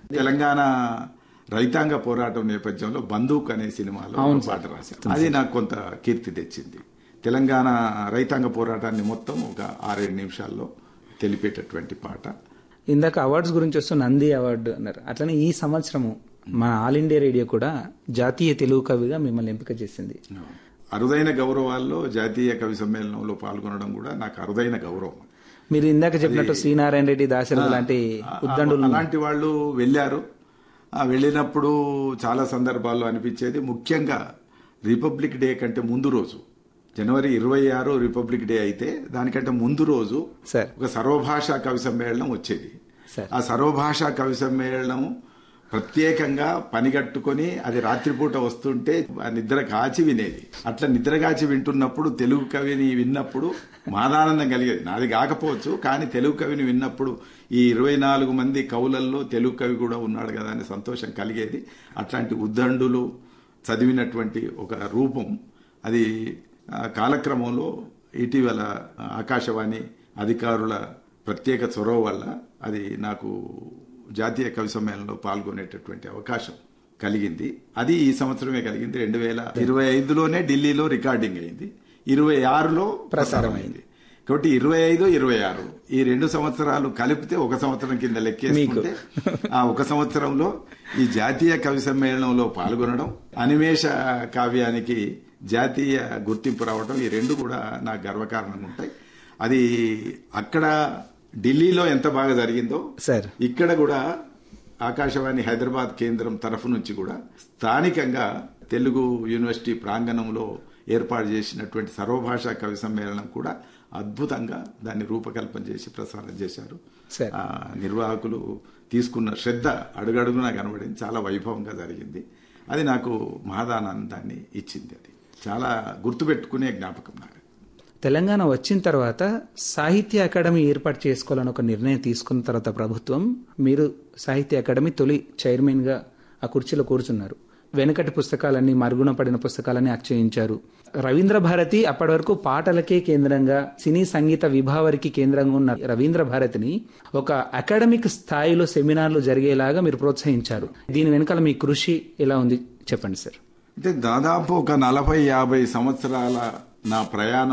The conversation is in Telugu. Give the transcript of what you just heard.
తెలంగాణ రైతాంగ పోరాటం నేపథ్యంలో బందూక్ అనే సినిమాలో ఒక పాట రాశాను అది నాకు కొంత కీర్తి తెచ్చింది తెలంగాణ రైతాంగ పోరాటాన్ని మొత్తం ఒక ఆరేడు నిమిషాల్లో తెలిపేటటువంటి పాట ఇందాక అవార్డ్స్ గురించి వస్తూ నంది అవార్డు అన్నారు అట్లనే ఈ సంవత్సరము మన ఆల్ ఇండియా రేడియో కూడా జాతీయ తెలుగు కవిగా మిమ్మల్ని ఎంపిక చేసింది అరుదైన గౌరవాల్లో జాతీయ కవి సమ్మేళనంలో పాల్గొనడం కూడా నాకు అరుదైన గౌరవం మీరు ఇందాక చెప్పినట్టు శ్రీనారాయణ రెడ్డి దాశరథి లాంటి ఉద్దండులు అలాంటి వాళ్ళు వెళ్ళారు ఆ వెళ్ళినప్పుడు చాలా సందర్భాల్లో అనిపించేది ముఖ్యంగా రిపబ్లిక్ డే కంటే ముందు రోజు జనవరి ఇరవై ఆరు రిపబ్లిక్ డే అయితే దానికంటే ముందు రోజు సార్ ఒక సర్వభాషా కవి సమ్మేళనం వచ్చేది సార్. ఆ సర్వభాషా కవి సమ్మేళనం ప్రత్యేకంగా పనిగట్టుకొని అది రాత్రిపూట వస్తుంటే ఆ నిద్ర కాచి వినేది అట్లా నిద్ర కాచి వింటున్నప్పుడు తెలుగు కవిని విన్నప్పుడు మాదానందం కలిగేది నాది కాకపోవచ్చు కానీ తెలుగు కవిని విన్నప్పుడు ఈ ఇరవై నాలుగు మంది కవులల్లో తెలుగు కవి కూడా ఉన్నాడు కదా అనే సంతోషం కలిగేది అట్లాంటి ఉద్దండులు చదివినటువంటి ఒక రూపం అది ఆ, కాలక్రమంలో ఇటీవల ఆకాశవాణి అధికారుల ప్రత్యేక చొరవ వల్ల అది నాకు జాతీయ కవి సమ్మేళనంలో పాల్గొనేటటువంటి అవకాశం కలిగింది అది ఈ సంవత్సరమే కలిగింది రెండు వేల ఇరవై ఐదులోనే ఢిల్లీలో రికార్డింగ్ అయింది ఇరవై ఆరులో ప్రసారం అయింది కాబట్టి ఇరవై ఐదు ఇరవై ఆరు ఈ రెండు సంవత్సరాలు కలిపితే ఒక సంవత్సరం కింద లెక్కేసుకుంటే ఆ ఒక సంవత్సరంలో ఈ జాతీయ కవి సమ్మేళనంలో పాల్గొనడం అనిమేష కావ్యానికి జాతీయ గుర్తింపు రావడం ఈ రెండు కూడా నాకు గర్వకారణంగా ఉంటాయి అది అక్కడ ఢిల్లీలో ఎంత బాగా జరిగిందో సార్ ఇక్కడ కూడా ఆకాశవాణి హైదరాబాద్ కేంద్రం తరఫు నుంచి కూడా స్థానికంగా తెలుగు యూనివర్సిటీ ప్రాంగణంలో ఏర్పాటు చేసినటువంటి సర్వభాషా కవి సమ్మేళనం కూడా అద్భుతంగా దాన్ని రూపకల్పన చేసి ప్రసారం చేశారు సార్ ఆ నిర్వాహకులు తీసుకున్న శ్రద్ధ అడుగడుగునా కనబడింది చాలా వైభవంగా జరిగింది అది నాకు మహదానందాన్ని ఇచ్చింది అది చాలా గుర్తుపెట్టుకునే జ్ఞాపకం నాకు తెలంగాణ వచ్చిన తర్వాత సాహిత్య అకాడమీ ఏర్పాటు చేసుకోవాలని ఒక నిర్ణయం తీసుకున్న తర్వాత ప్రభుత్వం మీరు సాహిత్య అకాడమీ తొలి చైర్మన్ గా ఆ కుర్చీలో కూర్చున్నారు వెనకటి పుస్తకాలన్నీ మరుగున పడిన పుస్తకాలన్నీ అక్షయించారు రవీంద్ర భారతి అప్పటి వరకు పాటలకే కేంద్రంగా సినీ సంగీత విభావరికి కేంద్రంగా ఉన్న రవీంద్ర భారతిని ఒక అకాడమిక్ స్థాయిలో సెమినార్లు జరిగేలాగా మీరు ప్రోత్సహించారు దీని వెనకాల మీ కృషి ఎలా ఉంది చెప్పండి సార్ అంటే దాదాపు ఒక నలభై యాభై సంవత్సరాల నా ప్రయాణం